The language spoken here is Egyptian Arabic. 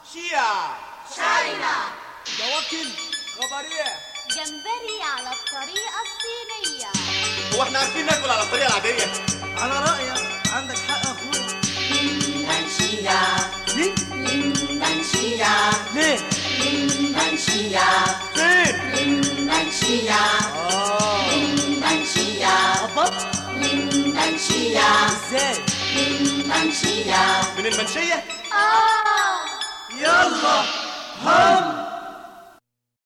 شيا شاينا دواكن خبر ايه جمبري على الطريقة الصينية هو احنا عارفين ناكل على الطريقه العاديه على رأيك عندك حق يا اخويا لندنشيا ليه؟ لندنشيا ليه؟ لندنشيا فين لندنشيا اه لندنشيا أبط؟ لندنشيا ازاي؟ لندنشيا من المنشيه آه يلا هم